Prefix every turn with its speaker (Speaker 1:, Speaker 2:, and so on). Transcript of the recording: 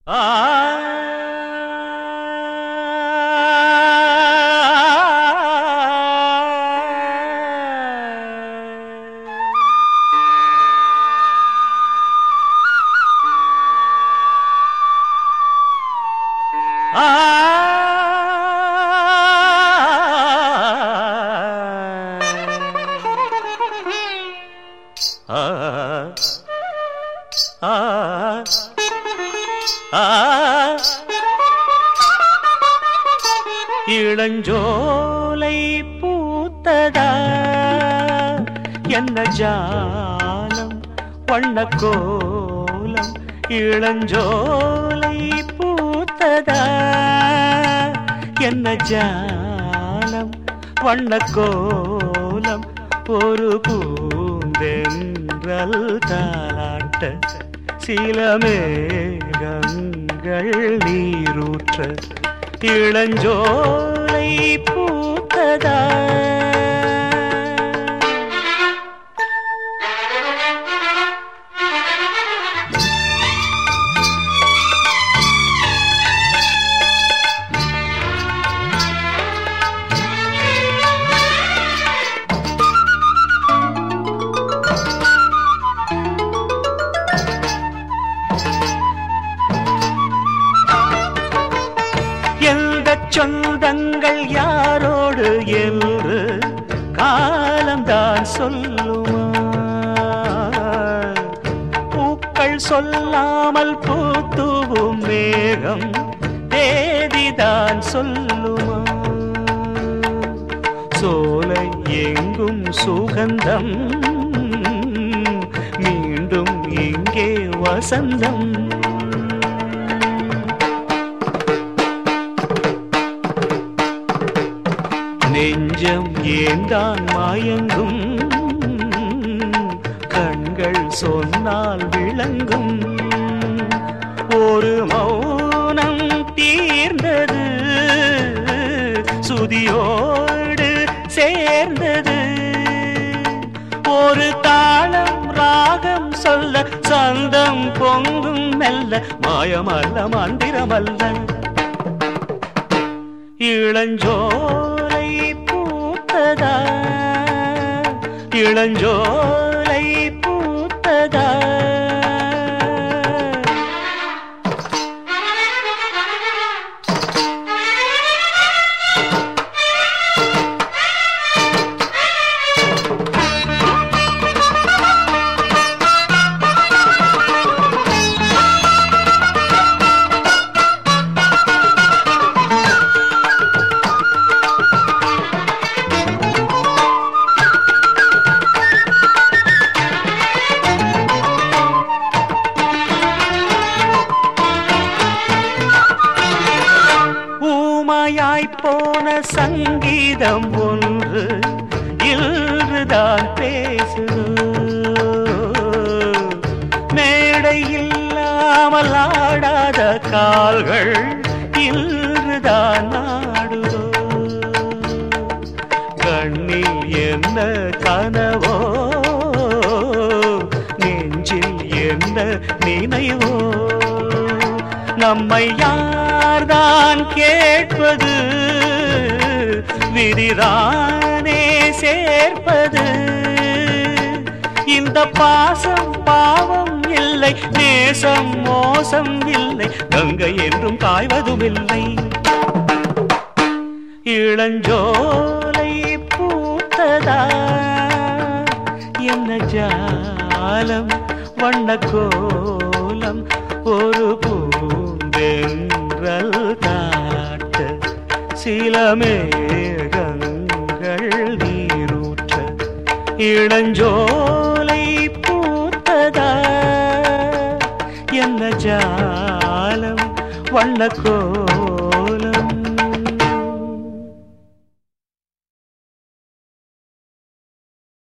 Speaker 1: இளஞ்சோலை பூத்ததா என்ன ஜாலம் வண்ணக்கோலம் இளஞ்சோலை பூத்ததா என்ன ஜாலம் வண்ணக்கோலம் ஒரு பூந்தென்றல் தாளாட்ட சில மேகங்கள் நீரூற்ற இளஞ்சோலை பூத்ததா எந்த சொந்தங்கள் யாரோடு என்று காலம்தான் சொல்லுமா பூக்கள் சொல்லாமல் பூத்துவும் மேகம் தேதிதான் சொல்லுமா சோலை எங்கும் சுகந்தம் மீண்டும் இங்கே வசந்தம் நெஞ்சம் ஏந்தான் மாயங்கும் கண்கள் சொன்னால் விளங்கும் ஒரு மௌனம் தீர்ந்தது சுதியோடு சேர்ந்தது ஒரு தாளம் ராகம் சொல்ல சந்தம் பொங்கும் மெல்ல மாயமல்ல மந்திரமல்ல இளஞ்சோலை பூத்ததா இளஞ்சோலை பூத்ததா ஊமையாய் போன சங்கீதம் ஒன்று இல்றுதான் பேசுது மேடை இல்லாமல் ஆடாத கால்கள் இல்றுதான் ஆடுதோ கண்ணில் என்ன கனவோ நெஞ்சில் என்ன நினைவோ நம்மை யார்தான் கேட்பது விதிரானே சேர்ப்பது இந்த பாசம் பாவம் இல்லை நேசம் மோசம் இல்லை கங்கை என்றும் காய்வதும் இல்லை இளஞ்சோலை பூத்ததா என்ன ஜாலம் வண்ணக்கோலம் ஒரு பூந்தென்றல் காட்ட சில மேகங்கள் நீரூற்ற இளஞ்சோலை பூத்ததா என்ன ஜாலம் வண்ணக்கோலம்